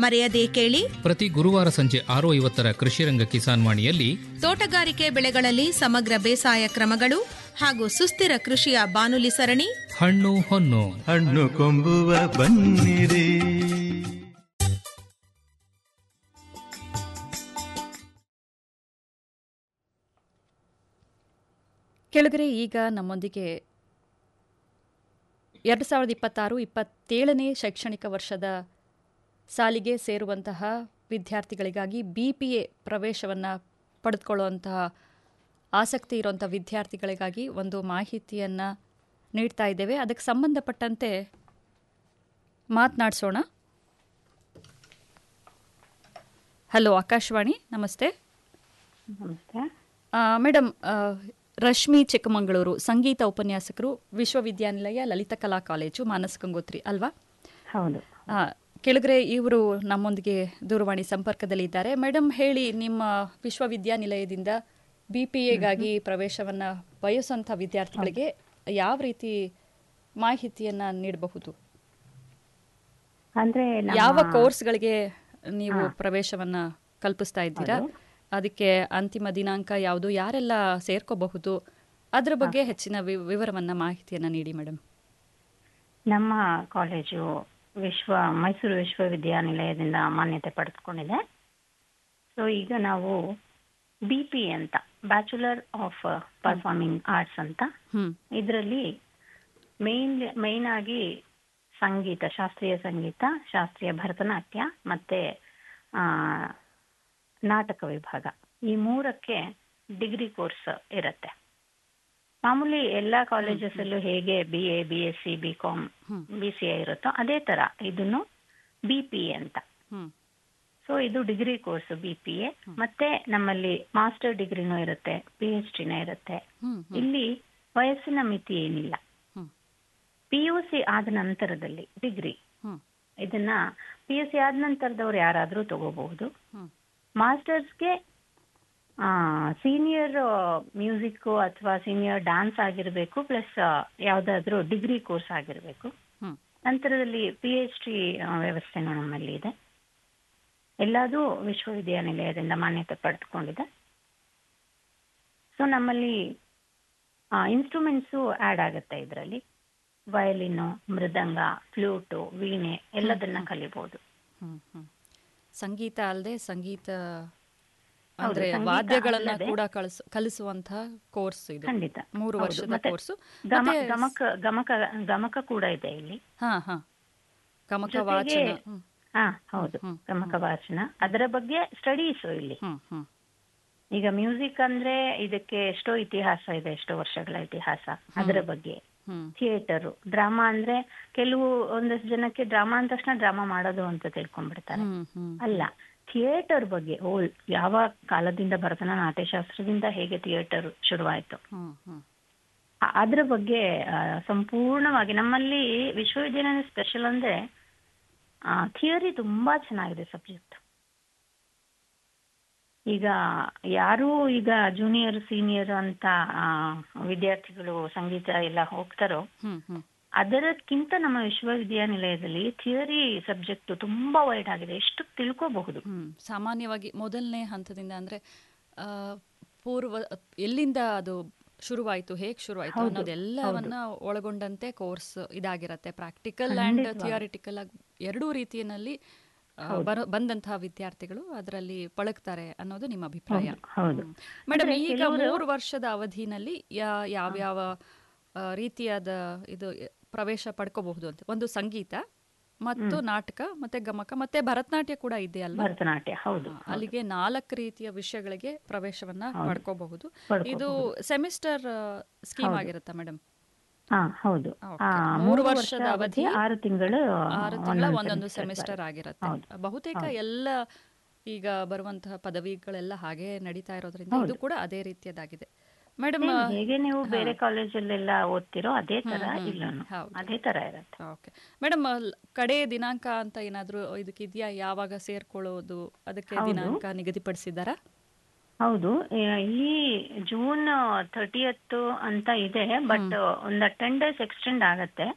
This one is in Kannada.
ಮರೆಯದೇ ಕೇಳಿ ಪ್ರತಿ ಗುರುವಾರ ಸಂಜೆ ಆರು ಐವತ್ತರ ಕೃಷಿರಂಗ ಕಿಸಾನ್ ವಾಣಿಯಲ್ಲಿ ತೋಟಗಾರಿಕೆ ಬೆಳೆಗಳಲ್ಲಿ ಸಮಗ್ರ ಬೇಸಾಯ ಕ್ರಮಗಳು ಹಾಗೂ ಸುಸ್ಥಿರ ಕೃಷಿಯ ಬಾನುಲಿ ಸರಣಿ ಹಣ್ಣು ಹೊನ್ನು ಹಣ್ಣು ಕೊಂಬುವ ಬನ್ನಿರಿ ಕೆಳಗರೆ ಈಗ ನಮ್ಮೊಂದಿಗೆ ಎರಡು ಸಾವಿರದ ಇಪ್ಪತ್ತಾರು ಇಪ್ಪತ್ತೇಳನೇ ಶೈಕ್ಷಣಿಕ ವರ್ಷದ ಸಾಲಿಗೆ ಸೇರುವಂತಹ ವಿದ್ಯಾರ್ಥಿಗಳಿಗಾಗಿ ಬಿ ಪಿ ಎ ಪ್ರವೇಶವನ್ನು ಪಡೆದುಕೊಳ್ಳುವಂತಹ ಆಸಕ್ತಿ ಇರುವಂಥ ವಿದ್ಯಾರ್ಥಿಗಳಿಗಾಗಿ ಒಂದು ಮಾಹಿತಿಯನ್ನು ನೀಡ್ತಾ ಇದ್ದೇವೆ ಅದಕ್ಕೆ ಸಂಬಂಧಪಟ್ಟಂತೆ ಮಾತನಾಡಿಸೋಣ ಹಲೋ ಆಕಾಶವಾಣಿ ನಮಸ್ತೆ ನಮಸ್ತೆ ಮೇಡಮ್ ರಶ್ಮಿ ಚಿಕ್ಕಮಗಳೂರು ಸಂಗೀತ ಉಪನ್ಯಾಸಕರು ವಿಶ್ವವಿದ್ಯಾನಿಲಯ ಲಲಿತ ಕಲಾ ಕಾಲೇಜು ಮಾನಸ ಗಂಗೋತ್ರಿ ಅಲ್ವಾ ಹೌದು ಆ, ಕೆಳಗರೆ ಇವರು ನಮ್ಮೊಂದಿಗೆ ದೂರವಾಣಿ ಸಂಪರ್ಕದಲ್ಲಿ ಇದ್ದಾರೆ ಮೇಡಮ್ ಹೇಳಿ ನಿಮ್ಮ ವಿಶ್ವವಿದ್ಯಾನಿಲಯದಿಂದ ಬಿ ಪಿ ಎಗಾಗಿ ಪ್ರವೇಶವನ್ನು ಬಯಸುವಂಥ ವಿದ್ಯಾರ್ಥಿಗಳಿಗೆ ಯಾವ ರೀತಿ ಮಾಹಿತಿಯನ್ನ ನೀಡಬಹುದು ಅಂದ್ರೆ ನಮ್ಮ- ಯಾವ ಕೋರ್ಸ್ಗಳಿಗೆ ನೀವು ಪ್ರವೇಶವನ್ನ ಕಲ್ಪಿಸ್ತಾ ಇದ್ದೀರಾ ಅದಕ್ಕೆ ಅಂತಿಮ ದಿನಾಂಕ ಯಾವುದು ಯಾರೆಲ್ಲ ಸೇರ್ಕೋಬಹುದು ಅದರ ಬಗ್ಗೆ ಹೆಚ್ಚಿನ ವಿ- ವಿವರವನ್ನ ಮಾಹಿತಿಯನ್ನ ನೀಡಿ ಮೇಡಮ್ ನಮ್ಮ ಕಾಲೇಜು ವಿಶ್ವ ಮೈಸೂರು ವಿಶ್ವವಿದ್ಯಾನಿಲಯದಿಂದ ಮಾನ್ಯತೆ ಪಡೆದುಕೊಂಡಿದೆ ಸೊ ಈಗ ನಾವು ಬಿ ಪಿ ಅಂತ ಬ್ಯಾಚುಲರ್ ಆಫ್ ಪರ್ಫಾರ್ಮಿಂಗ್ ಆರ್ಟ್ಸ್ ಅಂತ ಹ್ಮ್ ಇದರಲ್ಲಿ ಮೇನ್ ಮೇನ್ ಆಗಿ ಸಂಗೀತ ಶಾಸ್ತ್ರೀಯ ಸಂಗೀತ ಶಾಸ್ತ್ರೀಯ ಭರತನಾಟ್ಯ ಮತ್ತೆ ಆ, ನಾಟಕ ವಿಭಾಗ ಈ ಮೂರಕ್ಕೆ ಡಿಗ್ರಿ ಕೋರ್ಸ್ ಇರುತ್ತೆ ಮಾಮೂಲಿ ಎಲ್ಲಾ ಕಾಲೇಜಸ್ ಅಲ್ಲೂ ಹೇಗೆ B A B S C B com B C A ಇರುತ್ತೋ ಅದೇ ತರ ಇದನ್ನು ಬಿ ಪಿ ಎ ಅಂತ ಹ್ಮ್ ಸೊ ಇದು degree course B P A ಮತ್ತೆ ನಮ್ಮಲ್ಲಿ ಮಾಸ್ಟರ್ ಡಿಗ್ರಿನೂ ಇರುತ್ತೆ ಪಿ ಎಚ್ ಡಿನ ಇರುತ್ತೆ ಹ್ಮ್ ಇಲ್ಲಿ ವಯಸ್ಸಿನ ಮಿತಿ ಏನಿಲ್ಲ ಹ್ಮ್. ಪಿ ಯು ಸಿ ಆದ ನಂತರದಲ್ಲಿ ಡಿಗ್ರಿ ಹ್ಮ್ ಇದನ್ನ ಪಿ ಯು ಸಿ ಆದ ನಂತರದವ್ರು ಯಾರಾದ್ರೂ ತಗೋಬಹುದು ಹ್ಮ್ ಮಾಸ್ಟರ್ಸ್ಗೆ ಸೀನಿಯರ್ ಮ್ಯೂಸಿಕ್ ಅಥವಾ ಸೀನಿಯರ್ ಡ್ಯಾನ್ಸ್ ಆಗಿರಬೇಕು ಪ್ಲಸ್ ಯಾವ್ದಾದ್ರು ಡಿಗ್ರಿ ಕೋರ್ಸ್ ಆಗಿರಬೇಕು ಹ್ಮ್ ನಂತರದಲ್ಲಿ ಪಿ ಎಚ್ ಡಿ ವ್ಯವಸ್ಥೆನೂ ನಮ್ಮಲ್ಲಿ ಇದೆ ಎಲ್ಲದೂ ವಿಶ್ವವಿದ್ಯಾನಿಲಯದಿಂದ ಮಾನ್ಯತೆ ಪಡೆದುಕೊಂಡಿದೆ ಸೊ ನಮ್ಮಲ್ಲಿ ಇನ್ಸ್ಟ್ರೂಮೆಂಟ್ಸು ಆ್ಯಡ್ ಆಗುತ್ತೆ ಇದರಲ್ಲಿ ವಯಲಿನ್ನು ಮೃದಂಗ ಫ್ಲೂಟು ವೀಣೆ ಎಲ್ಲದನ್ನ ಕಲಿಬಹುದು ಹ್ಮ್ ಹ್ಮ್ ಸಂಗೀತ ಅಲ್ಲದೆ ಸಂಗೀತ ಹೌದು, ಅಂದ್ರೆ ಸಂಗೀತ ವಾದ್ಯಗಳನ್ನ ಅಲ್ಲದೆ- ಕೂಡ ಕಳಿಸ್ ಕಲಿಸುವಂತಹ ಕೋರ್ಸ್ ಇದು ಖಂಡಿತ ಮೂರು ಹೌದು. ವರ್ಷದ ಮತ್ತೆ ಕೋರ್ಸು ಗಮ ಮತ್ತೆ ಗಮಕ ಗಮಕ ಗಮಕ ಕೂಡ ಇದೆ ಇಲ್ಲಿ ಹಾ ಹಾ ಗಮಕ ಜೊತೆಗೆ- ವಾಚನ ಹ್ಮ್ ಹಾ ಹೌದು ಹ್ಮ್, ಗಮಕ ವಾಚನ ಅದರ ಬಗ್ಗೆ ಸ್ಟಡೀಸ್ ಇಲ್ಲಿ ಹ್ಮ್ ಹ್ಮ್ ಈಗ ಮ್ಯೂಸಿಕ್ ಅಂದ್ರೆ ಇದಕ್ಕೆ ಎಷ್ಟೋ ಇತಿಹಾಸ ಇದೆ ಎಷ್ಟೋ ವರ್ಷಗಳ ಇತಿಹಾಸ ಅದರ ಬಗ್ಗೆ ಹ್ಮ್ ಥಿಯೇಟರ್ ಡ್ರಾಮಾ ಅಂದ್ರೆ ಕೆಲವು ಒಂದಷ್ಟು ಜನಕ್ಕೆ ಡ್ರಾಮಾ ಅಂದ ತಕ್ಷಣ ಡ್ರಾಮಾ ಮಾಡೋದು ಅಂತ ತಿಳ್ಕೊಂಡ್ಬಿಡ್ತಾರೆ ಹ್ಮ್ ಹ್ಮ್ ಅಲ್ಲ ಥಿಯೇಟರ್ ಬಗ್ಗೆ ಓಲ್ ಯಾವ ಕಾಲದಿಂದ ಭರತನ ನಾಟ್ಯಶಾಸ್ತ್ರದಿಂದ ಹೇಗೆ ಥಿಯೇಟರ್ ಶುರುವಾಯ್ತು ಹ್ಮ್ ಹ್ಮ್ ಅ- ಅದ್ರ ಬಗ್ಗೆ ಆ, ಸಂಪೂರ್ಣವಾಗಿ ನಮ್ಮಲ್ಲಿ ವಿಶ್ವವಿದ್ಯಾಲಯ ಸ್ಪೆಷಲ್ ಅಂದ್ರೆ ಥಿಯರಿ ತುಂಬಾ ಚೆನ್ನಾಗಿದೆ ಸಬ್ಜೆಕ್ಟ್ ಈಗ ಯಾರು ಈಗ ಜೂನಿಯರ್ ಸೀನಿಯರ್ ಅಂತ ಆ, ವಿದ್ಯಾರ್ಥಿಗಳು ಸಂಗೀತ ಎಲ್ಲ ಹೋಗ್ತಾರೋ ಹ್ಮ್ ಹ್ಮ್ ಅದರಕ್ಕಿಂತ ನಮ್ಮ ವಿಶ್ವವಿದ್ಯಾನಿಲಯದಲ್ಲಿ ಥಿಯರಿ ಸಬ್ಜೆಕ್ಟ್ ತುಂಬಾ ವೈಡ್ ಆಗಿದೆ ಎಷ್ಟು ತಿಳ್ಕೋಬಹುದು ಹ್ಮ್ ಸಾಮಾನ್ಯವಾಗಿ ಮೊದಲನೇ ಹಂತದಿಂದ ಅಂದ್ರೆ ಆ, ಪೂರ್ವ ಎಲ್ಲಿಂದ ಅದು ಶುರುವಾಯಿತು ಹೇಗೆ ಶುರುವಾಯಿತು ಹೌದು, ಅನ್ನೋದೆಲ್ಲವನ್ನ ಒಳಗೊಂಡಂತೆ ಕೋರ್ಸ್ ಇದಾಗಿರತ್ತೆ ಪ್ರಾಕ್ಟಿಕಲ್ ಅಂಡ್ ಥಿಯರಿಟಿಕಲ್ ಆಗಿ ಎರಡೂ ರೀತಿಯಲ್ಲಿ ಆ, ಬರೋ ಬಂದಂತಹ ವಿದ್ಯಾರ್ಥಿಗಳು ಅದರಲ್ಲಿ ಪಳಗ್ತಾರೆ ಅನ್ನೋದು ನಿಮ್ಮ ಅಭಿಪ್ರಾಯ ಹೌದು ಮೇಡಮ್ ಅಂದ್ರೆ ಈಗ ಕೆಲವ್ರು- ಮೂರು ವರ್ಷದ ಅವಧಿನಲ್ಲಿ ಯಾ- ಯಾವ್ಯಾವ ಆ, ರೀತಿಯಾದ ಇದು ಪ್ರವೇಶ ಪಡ್ಕೋಬಹುದು ಅಂತ ಒಂದು ಸಂಗೀತ ಮತ್ತು ನಾಟಕ ಮತ್ತೆ ಗಮಕ ಮತ್ತೆ ಭರತನಾಟ್ಯ ಕೂಡ ಇದೆ ಅಲ್ವಾ ಭರತನಾಟ್ಯ ಹೌದು ಅಲ್ಲಿಗೆ ನಾಲ್ಕು ರೀತಿಯ ವಿಷಯಗಳಿಗೆ ಪ್ರವೇಶವನ್ನ ಪಡ್ಕೋಬಹುದು ಪಡ್ಕೋಬಹುದು. ಇದು ಸೆಮಿಸ್ಟರ್ ಸ್ಕೀಮ್ ಆಗಿರುತ್ತಾ ಮೇಡಮ್ ಹಾ ಹೌದು ಓಕೆ. ಆ, ಮೂರು ವರ್ಷದ ಅವಧಿ ಆರು ತಿಂಗಳು ಆರು ತಿಂಗಳ ಒಂದೊಂದು ಒಂದೊಂದು semester ಸೆಮಿಸ್ಟರ್ ಬರುತ್ತೆ. ಆಗಿರುತ್ತೆ ಹೌದು. ಬಹುತೇಕ ಎಲ್ಲ ಈಗ ಬರುವಂತಹ ಪದವಿಗಳೆಲ್ಲ ಹಾಗೆ ನಡೀತಾ ಇರೋದ್ರಿಂದ ಇದು ಕೂಡ ಅದೇ ರೀತಿಯದಾಗಿದೆ ಮೇಡಮ್ Same ಹೇಗೆ ನೀವು ಬೇರೆ ಕಾಲೇಜಲ್ಲೆಲ್ಲ ಓದ್ತಿರೋ ಅದೇ ತರ ಇಲ್ಲೂ ಹೌದು. ಅದೇ ತರ ಇರುತ್ತೆ ಓಕೆ ಮೇಡಮ್ ಕಡೆ ದಿನಾಂಕ ಅಂತ ಏನಾದರೂ ಇದಕ್ಕಿದೆಯಾ ಯಾವಾಗ ಸೇರ್ಕೊಳ್ಳೋದು ಅದಕ್ಕೆ ದಿನಾಂಕ ನಿಗದಿಪಡಿಸಿದ್ದಾರಾ ಹೌದು ಆ, ಈ ಜೂನ್ ಥರ್ಟಿಯತ್ ಅಂತ ಇದೆ ಬಟ್ ಒಂದು ಟೆನ್ ಡೇಸ್ ಎಕ್ಸ್ಟೆಂಡ್ ಆಗತ್ತೆ